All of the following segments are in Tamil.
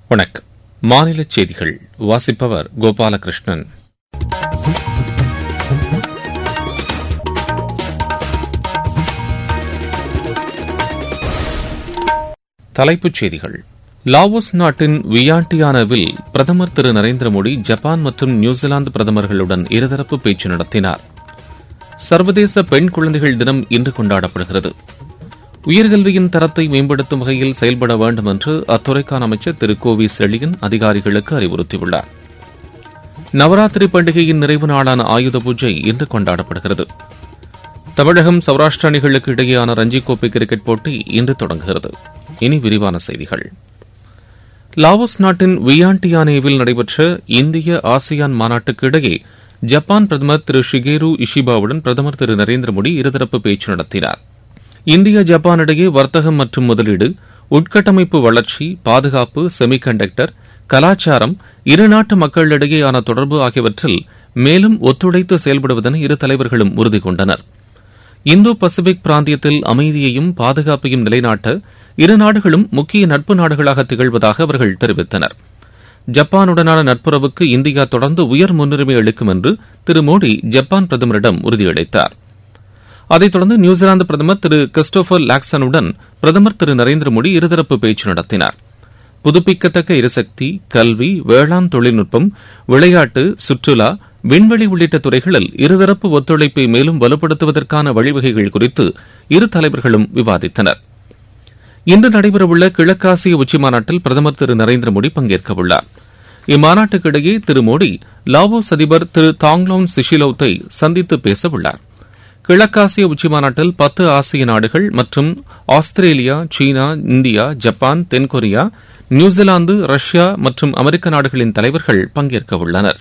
வணக்கம் மாநில செய்திகள் வாசிப்பவர் கோபாலகிருஷ்ணன் தலைப்புச் செய்திகள் லாவோஸ் நாட்டின் வியாண்டியானாவில் பிரதமர் திரு நரேந்திர மோடி ஜப்பான் மற்றும் நியூசிலாந்து பிரதமர்களுடன் இருதரப்பு பேச்சு நடத்தினார் சர்வதேச பெண் குழந்தைகள் தினம் இன்று கொண்டாடப்படுகிறது உயர்கல்வியின் தரத்தை மேம்படுத்தும் வகையில் செயல்பட வேண்டும் என்று அத்துறைக்கான அமைச்சர் திரு கோ வி செழியன் அதிகாரிகளுக்கு அறிவுறுத்தியுள்ளார் நவராத்திரி பண்டிகையின் நிறைவு நாளான ஆயுத பூஜை இன்று கொண்டாடப்படுகிறது தமிழகம் சௌராஷ்டிர அணிகளுக்கு இடையேயான ரஞ்சி கோப்பை கிரிக்கெட் போட்டி இன்று தொடங்குகிறது இனி விரிவான செய்திகள் லாவோஸ் நாட்டின் வியாண்டியானேவில் நடைபெற்ற இந்திய ஆசியான் மாநாட்டுக்கு இடையே ஜப்பான் பிரதமர் திரு ஷிகேரு இஷிபாவுடன் பிரதமர் திரு நரேந்திர மோடி இருதரப்பு பேச்சு நடத்தினார் இந்தியா ஜப்பான் இடையே வர்த்தகம் மற்றும் முதலீடு உட்கட்டமைப்பு வளர்ச்சி பாதுகாப்பு செமிகண்டக்டர் கலாச்சாரம் இருநாட்டு மக்களிடையேயான தொடர்பு ஆகியவற்றில் மேலும் ஒத்துழைத்து செயல்படுவதென இரு தலைவர்களும் உறுதி கொண்டனர் இந்தோ பசிபிக் பிராந்தியத்தில் அமைதியையும் பாதுகாப்பையும் நிலைநாட்ட இரு நாடுகளும் முக்கிய நட்பு நாடுகளாக திகழ்வதாக அவர்கள் தெரிவித்தனர் ஜப்பானுடனான நட்புறவுக்கு இந்தியா தொடர்ந்து உயர் முன்னுரிமை அளிக்கும் என்று திரு மோடி ஜப்பான் பிரதமரிடம் உறுதியளித்தார் அதைத் தொடர்ந்து நியூசிலாந்து பிரதமர் திரு கிறிஸ்டோபர் லாக்சனுடன் பிரதமர் திரு நரேந்திர மோடி இருதரப்பு பேச்சு நடத்தினார் புதுப்பிக்கத்தக்க எரிசக்தி கல்வி வேளாண் தொழில்நுட்பம் விளையாட்டு சுற்றுலா விண்வெளி உள்ளிட்ட துறைகளில் இருதரப்பு ஒத்துழைப்பை மேலும் வலுப்படுத்துவதற்கான வழிவகைகள் குறித்து இரு தலைவர்களும் விவாதித்தனர் இன்று நடைபெறவுள்ள கிழக்காசிய உச்சிமாநாட்டில் பிரதமர் திரு நரேந்திர மோடி பங்கேற்கவுள்ளார் இம்மாநாட்டுக்கிடையே திரு மோடி லாவோஸ் அதிபர் திரு தாங்லோன் சிஷிலோத்தை சந்தித்து பேசவுள்ளார் கிழக்காசிய உச்சிமாநாட்டில் பத்து ஆசிய நாடுகள் மற்றும் ஆஸ்திரேலியா சீனா இந்தியா ஜப்பான் தென்கொரியா நியூசிலாந்து ரஷ்யா மற்றும் அமெரிக்க நாடுகளின் தலைவர்கள் பங்கேற்க உள்ளனர்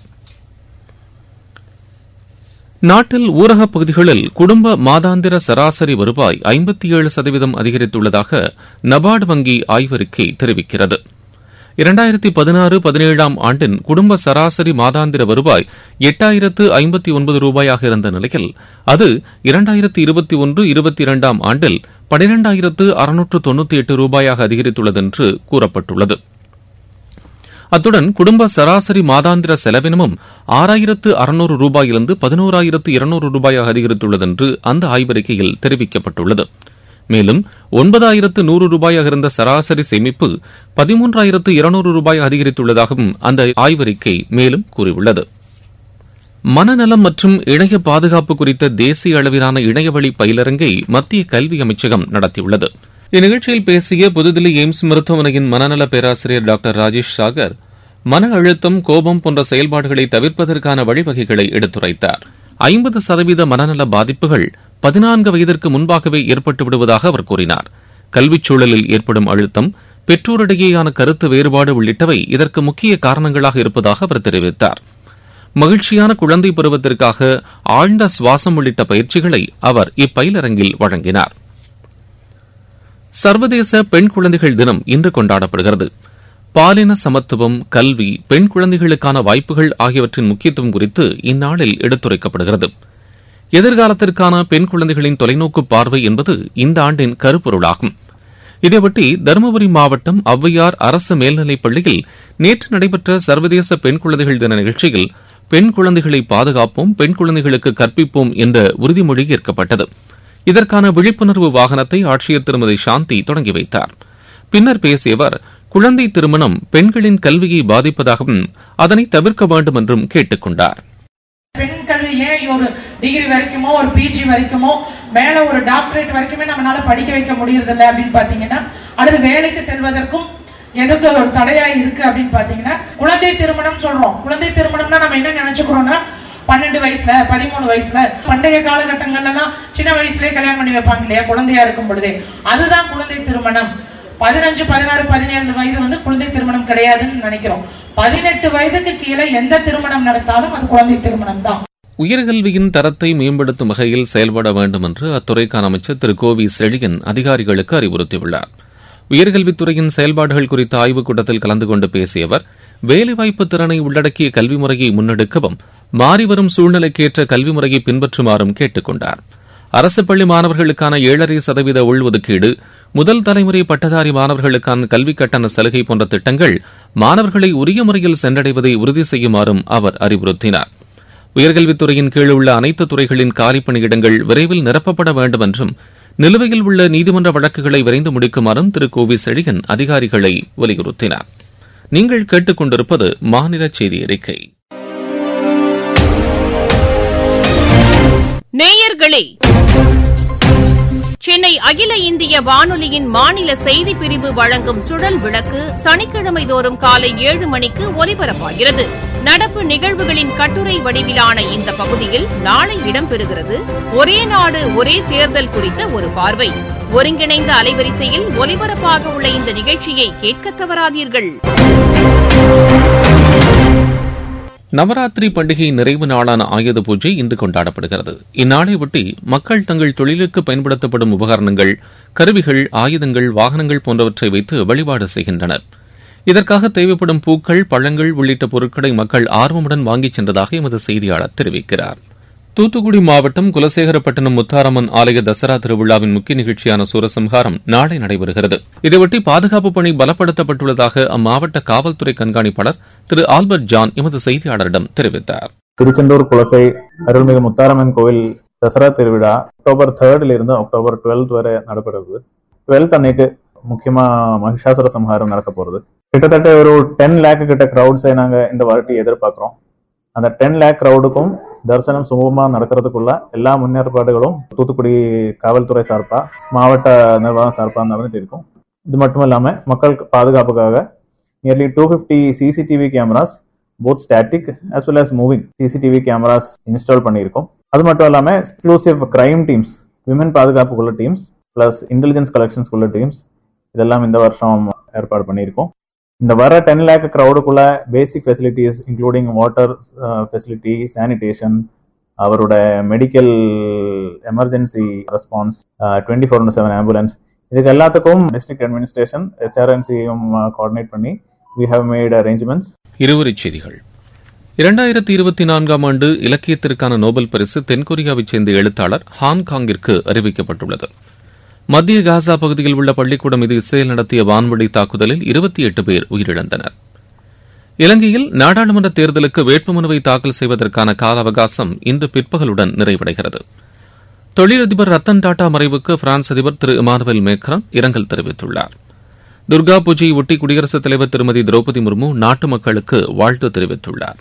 நாட்டில் ஊரகப் பகுதிகளில் குடும்ப மாதாந்திர சராசரி வருவாய் ஐம்பத்தி ஏழு சதவீதம் அதிகரித்துள்ளதாக நபார்டு வங்கி ஆய்வறிக்கை தெரிவிக்கிறது இரண்டாயிரத்தி பதினாறு பதினேழாம் ஆண்டின் குடும்ப சராசரி மாதாந்திர வருவாய் எட்டாயிரத்து ஐம்பத்தி ஒன்பது ரூபாயாக இருந்த நிலையில் அது இரண்டாயிரத்தி இருபத்தி ஒன்று இருபத்தி இரண்டாம் ஆண்டில் பனிரெண்டாயிரத்து அறுநூற்று தொன்னூத்தி எட்டு ரூபாயாக அதிகரித்துள்ளது என்று கூறப்பட்டுள்ளது அத்துடன் குடும்ப சராசரி மாதாந்திர செலவினமும் ஆறாயிரத்து அறுநூறு ரூபாயிலிருந்து பதினோராயிரத்து இருநூறு ரூபாயாக அதிகரித்துள்ளது என்று அந்த ஆய்வறிக்கையில் தெரிவிக்கப்பட்டுள்ளது மேலும் ஒன்பதாயிரத்து நூறு ரூபாயாக இருந்த சராசரி சேமிப்பு பதிமூன்றாயிரத்து இருநூறு ரூபாய் அதிகரித்துள்ளதாகவும் அந்த ஆய்வறிக்கை மேலும் கூறியுள்ளது மனநலம் மற்றும் இணைய பாதுகாப்பு குறித்த தேசிய அளவிலான இணையவழி பயிலரங்கை மத்திய கல்வி அமைச்சகம் நடத்தியுள்ளது இந்நிகழ்ச்சியில் பேசிய புதுதில்லி எய்ம்ஸ் மருத்துவமனையின் மனநல பேராசிரியர் டாக்டர் ராஜேஷ் சாகர் மன அழுத்தம் கோபம் போன்ற செயல்பாடுகளை தவிர்ப்பதற்கான வழிவகைகளை எடுத்துரைத்தார் ஐம்பது சதவீத மனநல பாதிப்புகள் பதினான்கு வயதிற்கு முன்பாகவே ஏற்பட்டு விடுவதாக அவர் கூறினார் கல்விச் சூழலில் ஏற்படும் அழுத்தம் பெற்றோரிடையேயான கருத்து வேறுபாடு உள்ளிட்டவை இதற்கு முக்கிய காரணங்களாக இருப்பதாக அவர் தெரிவித்தார் மகிழ்ச்சியான குழந்தை பருவத்திற்காக ஆழ்ந்த சுவாசம் உள்ளிட்ட பயிற்சிகளை அவர் இப்பயிலரங்கில் வழங்கினார் சர்வதேச பெண் குழந்தைகள் தினம் இன்று கொண்டாடப்படுகிறது பாலின சமத்துவம் கல்வி பெண் குழந்தைகளுக்கான வாய்ப்புகள் ஆகியவற்றின் முக்கியத்துவம் குறித்து இந்நாளில் எடுத்துரைக்கப்படுகிறது எதிர்காலத்திற்கான பெண் குழந்தைகளின் தொலைநோக்கு பார்வை என்பது இந்த ஆண்டின் கருப்பொருளாகும் இதையொட்டி தருமபுரி மாவட்டம் ஔவையார் அரசு மேல்நிலைப் பள்ளியில் நேற்று நடைபெற்ற சர்வதேச பெண் குழந்தைகள் தின நிகழ்ச்சியில் பெண் குழந்தைகளை பாதுகாப்போம் பெண் குழந்தைகளுக்கு கற்பிப்போம் என்ற உறுதிமொழி ஏற்கப்பட்டது இதற்கான விழிப்புணர்வு வாகனத்தை ஆட்சியர் திருமதி சாந்தி தொடங்கி வைத்தார் பின்னர் பேசிய அவர் குழந்தை திருமணம் பெண்களின் கல்வியை பாதிப்பதாகவும் அதனை தவிர்க்க வேண்டும் என்றும் கேட்டுக் கொண்டார் பெண் கல்வி ஏன் ஒரு டிகிரி வரைக்குமோ ஒரு பிஜி வரைக்குமோ மேல ஒரு டாக்டரேட் வரைக்குமே நம்மளால படிக்க வைக்க முடியறதில்ல அப்படின்னு பாத்தீங்கன்னா அடுத்து வேலைக்கு செல்வதற்கும் எதுக்கு ஒரு தடையா இருக்கு அப்படின்னு பாத்தீங்கன்னா குழந்தை திருமணம் சொல்றோம் குழந்தை திருமணம்னா நம்ம என்ன நினைச்சுக்கிறோம்னா பன்னெண்டு வயசுல பதிமூணு வயசுல பண்டைய காலகட்டங்கள்ல எல்லாம் சின்ன வயசுலயே கல்யாணம் பண்ணி வைப்பாங்க இல்லையா குழந்தையா இருக்கும் பொழுதே அதுதான் குழந்தை திருமணம் பதினஞ்சு பதினாறு பதினேழு வயது வந்து குழந்தை திருமணம் கிடையாதுன்னு நினைக்கிறோம் பதினெட்டு வயதுக்கு கீழே எந்த திருமணம் நடத்தாலும் அது குழந்தை திருமணம் தான் உயர்கல்வியின் தரத்தை மேம்படுத்தும் வகையில் செயல்பட வேண்டும் என்று அத்துறைக்கான அமைச்சர் திரு கோவி செழியன் அதிகாரிகளுக்கு அறிவுறுத்தியுள்ளார் உயர்கல்வித்துறையின் செயல்பாடுகள் குறித்த ஆய்வுக் கூட்டத்தில் கலந்து கொண்டு பேசிய அவர் வேலைவாய்ப்பு திறனை உள்ளடக்கிய கல்வி முறையை முன்னெடுக்கவும் மாறிவரும் சூழ்நிலைக்கேற்ற கல்வி முறையை பின்பற்றுமாறும் கேட்டுக் கொண்டார் அரசு பள்ளி மாணவர்களுக்கான ஏழரை சதவீத உள்ஒதுக்கீடு முதல் தலைமுறை பட்டதாரி மாணவர்களுக்கான கல்வி கட்டண சலுகை போன்ற திட்டங்கள் மாணவர்களை உரிய முறையில் சென்றடைவதை உறுதி செய்யுமாறும் அவர் அறிவுறுத்தினார் உயர்கல்வித்துறையின் கீழ் உள்ள அனைத்து துறைகளின் காலிப்பணியிடங்கள் விரைவில் நிரப்பப்பட வேண்டும் என்றும் நிலுவையில் உள்ள நீதிமன்ற வழக்குகளை விரைந்து முடிக்குமாறும் திரு கோவி செழியன் அதிகாரிகளை வலியுறுத்தினார் நீங்கள் கேட்டுக்கொண்டிருப்பது மாநில செய்தி அறிக்கை நேயர்களே சென்னை அகில இந்திய வானொலியின் மாநில செய்திப் பிரிவு வழங்கும் சுழல் விளக்கு சனிக்கிழமை தோறும் காலை ஏழு மணிக்கு ஒலிபரப்பாகிறது நடப்பு நிகழ்வுகளின் கட்டுரை வடிவிலான இந்த பகுதியில் நாளை இடம்பெறுகிறது ஒரே நாடு ஒரே தேர்தல் குறித்த ஒரு பார்வை ஒருங்கிணைந்த அலைவரிசையில் ஒலிபரப்பாக உள்ள இந்த நிகழ்ச்சியை கேட்க தவறாதீர்கள் நவராத்திரி பண்டிகை நிறைவு நாளான ஆயுத பூஜை இன்று கொண்டாடப்படுகிறது இந்நாளையொட்டி மக்கள் தங்கள் தொழிலுக்கு பயன்படுத்தப்படும் உபகரணங்கள் கருவிகள் ஆயுதங்கள் வாகனங்கள் போன்றவற்றை வைத்து வழிபாடு செய்கின்றனர் இதற்காக தேவைப்படும் பூக்கள் பழங்கள் உள்ளிட்ட பொருட்களை மக்கள் ஆர்வமுடன் வாங்கிச் சென்றதாக எமது செய்தியாளர் தெரிவிக்கிறார் தூத்துக்குடி மாவட்டம் குலசேகரப்பட்டினம் முத்தாரம்மன் ஆலய தசரா திருவிழாவின் முக்கிய நிகழ்ச்சியான சூரசம்ஹாரம் நாளை நடைபெறுகிறது இதையொட்டி பாதுகாப்பு பணி பலப்படுத்தப்பட்டுள்ளதாக அம்மாவட்ட காவல்துறை கண்காணிப்பாளர் திரு ஆல்பர்ட் ஜான் எமது செய்தியாளரிடம் தெரிவித்தார் திருச்செந்தூர் குலசை அருள்மிகு முத்தாரம்மன் கோவில் தசரா திருவிழா அக்டோபர் தேர்ட்ல இருந்து அக்டோபர் டுவெல்த் வரை நடைபெறுது டுவெல்த் அன்னைக்கு முக்கியமா மகிஷாசுர சம்ஹாரம் நடக்க போறது கிட்டத்தட்ட ஒரு டென் லேக் கிட்ட கிரௌட்ஸை நாங்க இந்த வாட்டி எதிர்பார்க்கிறோம் அந்த டென் லேக் கிரௌடுக்கும் தரிசனம் சுமூகமா நடக்கிறதுக்குள்ள எல்லா முன்னேற்பாடுகளும் தூத்துக்குடி காவல்துறை சார்பா மாவட்ட நிர்வாகம் சார்பா நடந்துட்டு இருக்கும் இது மட்டும் இல்லாம மக்கள் பாதுகாப்புக்காக nearly two fifty CCTV cameras both static as well as moving CCTV cameras install பண்ணியிருக்கோம் அது மட்டும் இல்லாம எக்ஸ்க்ளூசிவ் கிரைம் டீம்ஸ் விமன் பாதுகாப்புக்குள்ள டீம்ஸ் பிளஸ் இன்டெலிஜென்ஸ் கலெக்ஷன்ஸ்குள்ள டீம்ஸ் இதெல்லாம் இந்த வருஷம் ஏற்பாடு பண்ணியிருக்கோம் இந்த வர டென் லேக் க்ரௌடுக்குள்ள basic facilities including water facility sanitation அவரோட medical emergency response twenty four seven ambulance இதுக்கு எல்லாத்துக்கும் டிஸ்ட்ரிக்ட் அட்மினிஸ்ட்ரேஷன் ஹெச்ஆர்என்சியும் கோஆர்டினேட் பண்ணி வி ஹவ் மேட் அரேஞ்ச்மெண்ட்ஸ் இருவரிச் செய்திகள் இரண்டாயிரத்தி இருபத்தி நான்காம் ஆண்டு இலக்கியத்திற்கான நோபல் பரிசு தென்கொரியாவைச் சேர்ந்த எழுத்தாளர் ஹாங்காங்கிற்கு அறிவிக்கப்பட்டுள்ளது மத்திய காசா பகுதியில் உள்ள பள்ளிக்கூடம் மீது இஸ்ரேல் நடத்திய வான்வழி தாக்குதலில் இருபத்தி எட்டு பேர் உயிரிழந்தனர் இலங்கையில் நாடாளுமன்ற தேர்தலுக்கு வேட்புமனுவை தாக்கல் செய்வதற்கான கால அவகாசம் இன்று பிற்பகலுடன் நிறைவடைகிறது தொழிலதிபர் ரத்தன் டாடா மறைவுக்கு பிரான்ஸ் அதிபர் திரு இமானுவேல் மேக்ரான் இரங்கல் தெரிவித்துள்ளார் துர்கா பூஜையை ஒட்டி குடியரசுத் தலைவர் திருமதி திரௌபதி முர்மு நாட்டு மக்களுக்கு வாழ்த்து தெரிவித்துள்ளார்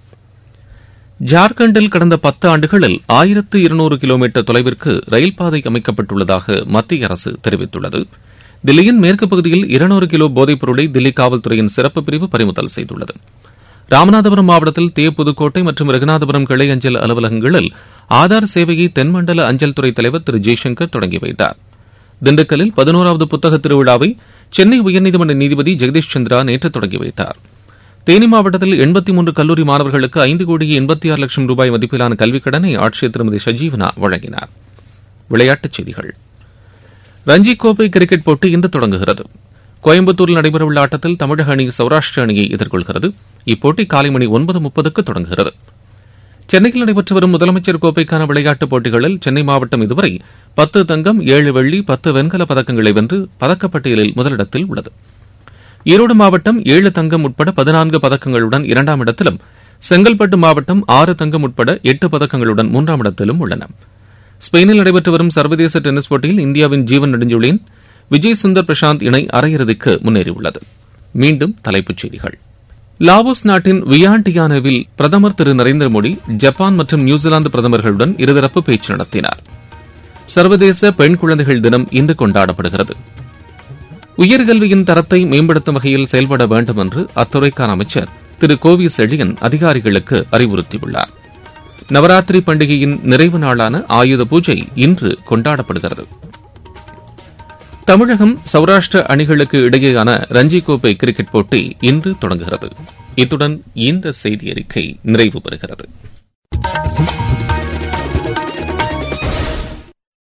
ஜார்க்கண்டில் கடந்த பத்து ஆண்டுகளில் ஆயிரத்து இருநூறு கிலோமீட்டர் தொலைவிற்கு ரயில் பாதை அமைக்கப்பட்டுள்ளதாக மத்திய அரசு தெரிவித்துள்ளது தில்லியின் மேற்கு பகுதியில் இருநூறு கிலோ போதைப் பொருளை தில்லி காவல்துறையின் சிறப்பு பிரிவு பறிமுதல் செய்துள்ளது ராமநாதபுரம் மாவட்டத்தில் தே புதுக்கோட்டை மற்றும் ரகுநாதபுரம் கிளை அஞ்சல் அலுவலகங்களில் ஆதார் சேவையை தென்மண்டல அஞ்சல் துறை தலைவர் திரு ஜெய்சங்கர் தொடங்கி வைத்தார் திண்டுக்கல்லில் பதினோராவது புத்தக திருவிழாவை சென்னை உயர்நீதிமன்ற நீதிபதி ஜெகதீஷ் சந்திரா நேற்று தொடங்கி வைத்தார் தேனி மாவட்டத்தில் எண்பத்தி மூன்று கல்லூரி மாணவர்களுக்கு ஐந்து கோடியே எண்பத்தி ஆறு லட்சம் ரூபாய் மதிப்பிலான கல்விக் கடனை ஆட்சியர் திருமதி சஜீவனா வழங்கினார் விளையாட்டுச் செய்திகள் ரஞ்சி கோப்பை கிரிக்கெட் போட்டி இன்று தொடங்குகிறது கோயம்புத்தூரில் நடைபெறவுள்ள ஆட்டத்தில் தமிழக அணி சௌராஷ்டிர அணியை எதிர்கொள்கிறது இப்போட்டி காலை மணி ஒன்பது முப்பதுக்கு தொடங்குகிறது சென்னையில் நடைபெற்று வரும் முதலமைச்சர் கோப்பைக்கான விளையாட்டுப் போட்டிகளில் சென்னை மாவட்டம் இதுவரை பத்து தங்கம் ஏழு வெள்ளி பத்து வெண்கலப் பதக்கங்களை வென்று பதக்கப்பட்டியலில் முதலிடத்தில் உள்ளது ஈரோடு மாவட்டம் ஏழு தங்கம் உட்பட பதினான்கு பதக்கங்களுடன் இரண்டாம் இடத்திலும் செங்கல்பட்டு மாவட்டம் ஆறு தங்கம் உட்பட எட்டு பதக்கங்களுடன் மூன்றாம் இடத்திலும் உள்ளன ஸ்பெயினில் நடைபெற்று வரும் சர்வதேச டென்னிஸ் போட்டியில் இந்தியாவின் ஜீவன் நெடுஞ்சொலியின் விஜய் சுந்தர் பிரசாந்த் இணை அரையிறுதிக்கு முன்னேறியுள்ளது மீண்டும் தலைப்புச் செய்திகள் லாவோஸ் நாட்டின் வியாண்டியானோவில் பிரதமர் திரு நரேந்திர மோடி ஜப்பான் மற்றும் நியூசிலாந்து பிரதமர்களுடன் இருதரப்பு பேச்சு நடத்தினார் சர்வதேச பெண் குழந்தைகள் தினம் இன்று கொண்டாடப்படுகிறது உயர்கல்வியின் தரத்தை மேம்படுத்தும் வகையில் செயல்பட வேண்டும் என்று அத்துறைக்கான அமைச்சர் திரு கோவி செழியன் அதிகாரிகளுக்கு அறிவுறுத்தியுள்ளார் நவராத்திரி பண்டிகையின் நிறைவு நாளான ஆயுத பூஜை இன்று கொண்டாடப்படுகிறது தமிழகம் சௌராஷ்டிர அணிகளுக்கு இடையேயான ரஞ்சி கோப்பை கிரிக்கெட் போட்டி இன்று தொடங்குகிறது இத்துடன் இந்த செய்தி அறிக்கை நிறைவு பெறுகிறது